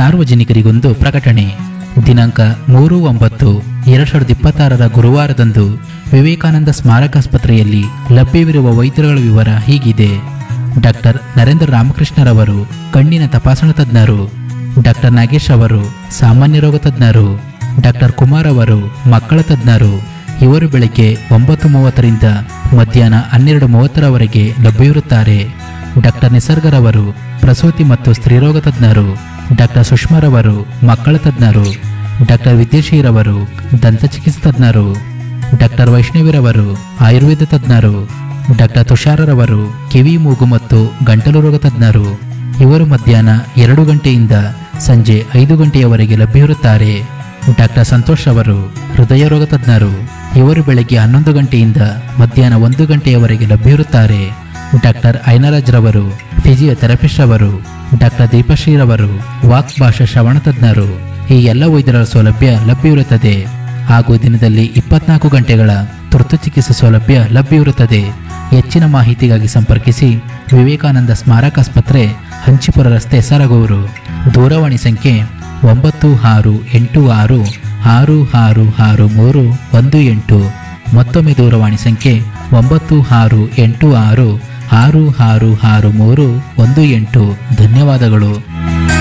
ಸಾರ್ವಜನಿಕರಿಗೊಂದು ಪ್ರಕಟಣೆ ದಿನಾಂಕ ಮೂರು ಒಂಬತ್ತು ಎರಡು ಸಾವಿರದ ಇಪ್ಪತ್ತಾರರ ಗುರುವಾರದಂದು ವಿವೇಕಾನಂದ ಸ್ಮಾರಕಾಸ್ಪತ್ರೆಯಲ್ಲಿ ಲಭ್ಯವಿರುವ ವೈದ್ಯರುಗಳ ವಿವರ ಹೀಗಿದೆ ಡಾಕ್ಟರ್ ನರೇಂದ್ರ ರಾಮಕೃಷ್ಣರವರು ಕಣ್ಣಿನ ತಪಾಸಣಾ ತಜ್ಞರು ಡಾಕ್ಟರ್ ನಾಗೇಶ್ ಅವರು ಸಾಮಾನ್ಯ ರೋಗ ತಜ್ಞರು ಡಾಕ್ಟರ್ ಕುಮಾರ್ ಅವರು ಮಕ್ಕಳ ತಜ್ಞರು ಇವರು ಬೆಳಗ್ಗೆ ಒಂಬತ್ತು ಮೂವತ್ತರಿಂದ ಮಧ್ಯಾಹ್ನ ಹನ್ನೆರಡು ಮೂವತ್ತರವರೆಗೆ ಲಭ್ಯವಿರುತ್ತಾರೆ ಡಾಕ್ಟರ್ ನಿಸರ್ಗರವರು ಪ್ರಸೂತಿ ಮತ್ತು ಸ್ತ್ರೀರೋಗ ತಜ್ಞರು ಡಾಕ್ಟರ್ ಸುಷ್ಮಾರವರು ಮಕ್ಕಳ ತಜ್ಞರು ಡಾಕ್ಟರ್ ವಿದ್ಯಾಶ್ರೀರವರು ದಂತ ಚಿಕಿತ್ಸಾ ತಜ್ಞರು ಡಾಕ್ಟರ್ ವೈಷ್ಣವಿರವರು ಆಯುರ್ವೇದ ತಜ್ಞರು ಡಾಕ್ಟರ್ ತುಷಾರರವರು ಕಿವಿ ಮೂಗು ಮತ್ತು ಗಂಟಲು ರೋಗ ತಜ್ಞರು ಇವರು ಮಧ್ಯಾಹ್ನ ಎರಡು ಗಂಟೆಯಿಂದ ಸಂಜೆ ಐದು ಗಂಟೆಯವರೆಗೆ ಲಭ್ಯವಿರುತ್ತಾರೆ ಡಾಕ್ಟರ್ ಸಂತೋಷ್ ಅವರು ಹೃದಯ ರೋಗ ತಜ್ಞರು ಇವರು ಬೆಳಗ್ಗೆ ಹನ್ನೊಂದು ಗಂಟೆಯಿಂದ ಮಧ್ಯಾಹ್ನ ಒಂದು ಗಂಟೆಯವರೆಗೆ ಲಭ್ಯವಿರುತ್ತಾರೆ ಡಾಕ್ಟರ್ ಐನರಾಜ್ ರವರು ಫಿಸಿಯೋಥೆರಪಿಸ್ಟ್ ಅವರು ಡಾಕ್ಟರ್ ದೀಪಶ್ರೀರವರು ವಾಕ್ ಭಾಷಾ ಶ್ರವಣ ತಜ್ಞರು ಈ ಎಲ್ಲ ವೈದ್ಯರ ಸೌಲಭ್ಯ ಲಭ್ಯವಿರುತ್ತದೆ ಹಾಗೂ ದಿನದಲ್ಲಿ ಇಪ್ಪತ್ನಾಲ್ಕು ಗಂಟೆಗಳ ತುರ್ತು ಚಿಕಿತ್ಸೆ ಸೌಲಭ್ಯ ಲಭ್ಯವಿರುತ್ತದೆ ಹೆಚ್ಚಿನ ಮಾಹಿತಿಗಾಗಿ ಸಂಪರ್ಕಿಸಿ ವಿವೇಕಾನಂದ ಸ್ಮಾರಕಾಸ್ಪತ್ರೆ ಹಂಚಿಪುರ ರಸ್ತೆ ಸರಗೂರು ದೂರವಾಣಿ ಸಂಖ್ಯೆ ಒಂಬತ್ತು ಆರು ಎಂಟು ಆರು ಆರು ಆರು ಆರು ಮೂರು ಒಂದು ಎಂಟು ಮತ್ತೊಮ್ಮೆ ದೂರವಾಣಿ ಸಂಖ್ಯೆ ಒಂಬತ್ತು ಆರು ಎಂಟು ಆರು ಆರು ಆರು ಆರು ಮೂರು ಒಂದು ಎಂಟು ಧನ್ಯವಾದಗಳು